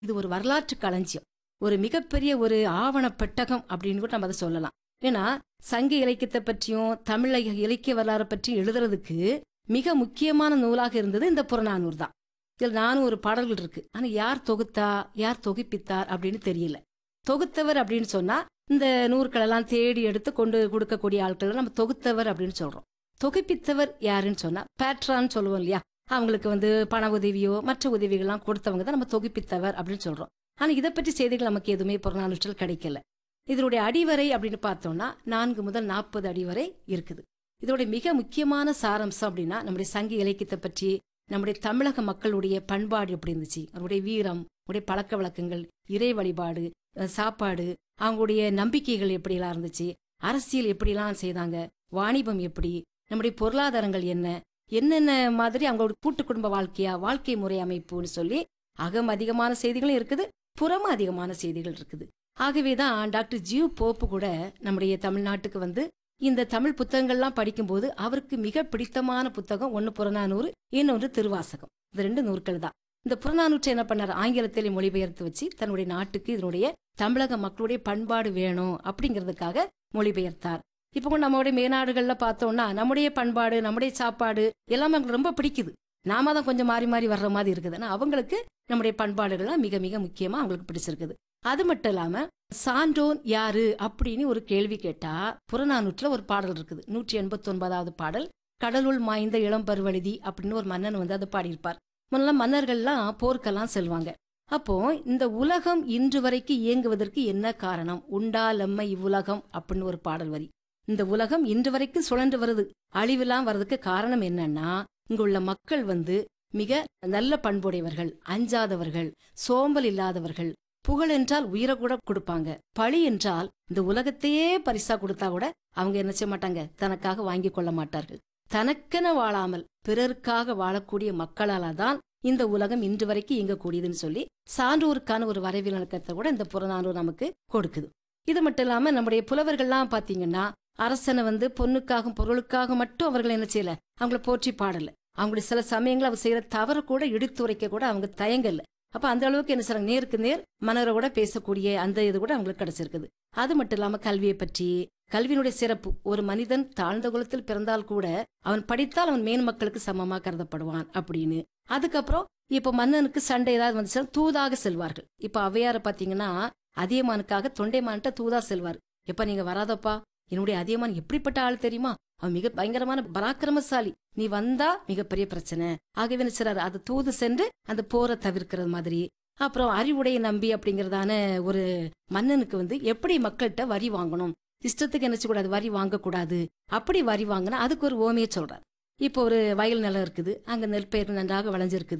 இது ஒரு வரலாற்று களஞ்சியம் ஒரு மிகப்பெரிய ஒரு ஆவண பெட்டகம் அப்படின்னு கூட நம்ம அதை சொல்லலாம் ஏன்னா சங்க இலக்கியத்தை பற்றியும் தமிழ் இலக்கிய வரலாறு பற்றியும் எழுதுறதுக்கு மிக முக்கியமான நூலாக இருந்தது இந்த புறநானூறு தான் இதில் நானும் ஒரு பாடல்கள் இருக்கு ஆனா யார் தொகுத்தா யார் தொகுப்பித்தார் அப்படின்னு தெரியல தொகுத்தவர் அப்படின்னு சொன்னா இந்த நூற்களெல்லாம் தேடி எடுத்து கொண்டு கொடுக்கக்கூடிய ஆட்கள் நம்ம தொகுத்தவர் அப்படின்னு சொல்றோம் தொகுப்பித்தவர் யாருன்னு சொன்னா பேட்ரான்னு சொல்லுவோம் இல்லையா அவங்களுக்கு வந்து பண உதவியோ மற்ற உதவிகள்லாம் கொடுத்தவங்க தான் நம்ம தொகுப்பித்தவர் அப்படின்னு சொல்றோம் ஆனா இதை பற்றி செய்திகள் நமக்கு எதுவுமே புறநானூற்றில் கிடைக்கல இதனுடைய அடிவரை அப்படின்னு பார்த்தோம்னா நான்கு முதல் நாற்பது அடிவரை இருக்குது இதோட மிக முக்கியமான சாரம்சம் அப்படின்னா நம்முடைய சங்க இலக்கியத்தை பற்றி நம்முடைய தமிழக மக்களுடைய பண்பாடு எப்படி இருந்துச்சு அவருடைய வீரம் அவருடைய பழக்க வழக்கங்கள் இறை வழிபாடு அஹ் சாப்பாடு அவங்களுடைய நம்பிக்கைகள் எப்படிலாம் இருந்துச்சு அரசியல் எப்படிலாம் செய்தாங்க வாணிபம் எப்படி நம்முடைய பொருளாதாரங்கள் என்ன என்னென்ன மாதிரி அவங்களோட கூட்டு குடும்ப வாழ்க்கையா வாழ்க்கை முறை அமைப்புன்னு சொல்லி அகம் அதிகமான செய்திகளும் இருக்குது புறம் அதிகமான செய்திகள் இருக்குது ஆகவேதான் டாக்டர் ஜியு போப்பு கூட நம்முடைய தமிழ்நாட்டுக்கு வந்து இந்த தமிழ் புத்தகங்கள்லாம் படிக்கும்போது அவருக்கு மிக பிடித்தமான புத்தகம் ஒன்னு புறநானூறு இன்னொன்று திருவாசகம் இந்த ரெண்டு நூற்கள் தான் இந்த புறநானூற்றை என்ன பண்ணார் ஆங்கிலத்திலே மொழிபெயர்த்து வச்சு தன்னுடைய நாட்டுக்கு இதனுடைய தமிழக மக்களுடைய பண்பாடு வேணும் அப்படிங்கிறதுக்காக மொழிபெயர்த்தார் இப்போ கூட நம்மளுடைய மேநாடுகள்ல பார்த்தோம்னா நம்முடைய பண்பாடு நம்முடைய சாப்பாடு எல்லாமே அவங்களுக்கு ரொம்ப பிடிக்குது நாம தான் கொஞ்சம் மாறி மாறி வர்ற மாதிரி இருக்குது ஆனா அவங்களுக்கு நம்முடைய பண்பாடுகள்லாம் மிக மிக முக்கியமா அவங்களுக்கு பிடிச்சிருக்குது அது மட்டும் இல்லாம சான்றோன் யாரு அப்படின்னு ஒரு கேள்வி கேட்டா புறநானூற்றுல ஒரு பாடல் இருக்குது நூற்றி எண்பத்தி ஒன்பதாவது பாடல் கடலுள் மாய்ந்த இளம் பருவழுதி அப்படின்னு ஒரு மன்னன் வந்து அதை பாடியிருப்பார் முதல்ல மன்னர்கள்லாம் போர்க்கெல்லாம் செல்வாங்க அப்போ இந்த உலகம் இன்று வரைக்கும் இயங்குவதற்கு என்ன காரணம் உண்டா லெம்மை இவ்வுலகம் அப்படின்னு ஒரு பாடல் வரி இந்த உலகம் இன்று வரைக்கும் சுழன்று வருது அழிவெல்லாம் வர்றதுக்கு காரணம் என்னன்னா இங்க உள்ள மக்கள் வந்து மிக நல்ல பண்புடையவர்கள் அஞ்சாதவர்கள் சோம்பல் இல்லாதவர்கள் புகழ் என்றால் உயிரை கூட கொடுப்பாங்க பழி என்றால் இந்த உலகத்தையே பரிசா கொடுத்தா கூட அவங்க என்ன செய்ய மாட்டாங்க தனக்காக வாங்கி கொள்ள மாட்டார்கள் தனக்கென வாழாமல் பிறருக்காக வாழக்கூடிய மக்களால தான் இந்த உலகம் இன்று வரைக்கும் இயங்கக்கூடியதுன்னு சொல்லி சான்றோருக்கான ஒரு வரவிலக்கத்தை கூட இந்த புறநானூறு நமக்கு கொடுக்குது இது மட்டும் இல்லாம நம்முடைய புலவர்கள்லாம் பாத்தீங்கன்னா அரசனை வந்து பொண்ணுக்காக பொருளுக்காக மட்டும் அவர்கள் என்ன செய்யல அவங்கள போற்றி பாடல அவங்களுடைய சில சமயங்கள் அவர் செய்யற தவறு கூட இடித்துரைக்க கூட அவங்க தயங்கல அப்ப அந்த அளவுக்கு என்ன சொல்றாங்க நேருக்கு நேர் மன்னரை கூட பேசக்கூடிய அந்த இது கூட அவங்களுக்கு கிடைச்சிருக்குது அது மட்டும் இல்லாம கல்வியை பற்றி கல்வியினுடைய சிறப்பு ஒரு மனிதன் தாழ்ந்த குலத்தில் பிறந்தால் கூட அவன் படித்தால் அவன் மேன் மக்களுக்கு சமமா கருதப்படுவான் அப்படின்னு அதுக்கப்புறம் இப்ப மன்னனுக்கு சண்டை ஏதாவது வந்துச்சுன்னா தூதாக செல்வார்கள் இப்ப அவையார பாத்தீங்கன்னா அதியமானுக்காக தொண்டைமான்கிட்ட தூதா செல்வார் எப்ப நீங்க வராதப்பா என்னுடைய அதியமான் எப்படிப்பட்ட ஆள் தெரியுமா அவன் மிக பயங்கரமான பராக்கிரமசாலி நீ வந்தா மிகப்பெரிய பிரச்சனை ஆகவே என்ன செய்றாரு அது தூது சென்று அந்த போரை தவிர்க்கிறது மாதிரி அப்புறம் அறிவுடைய நம்பி அப்படிங்கறதான ஒரு மன்னனுக்கு வந்து எப்படி மக்கள்கிட்ட வரி வாங்கணும் இஷ்டத்துக்கு என்ன கூடாது வரி வாங்கக்கூடாது அப்படி வரி வாங்கினா அதுக்கு ஒரு ஓமையை சொல்றாரு இப்போ ஒரு வயல் நிலம் இருக்குது அங்க நெல் பயிர் நன்றாக விளைஞ்சிருக்குது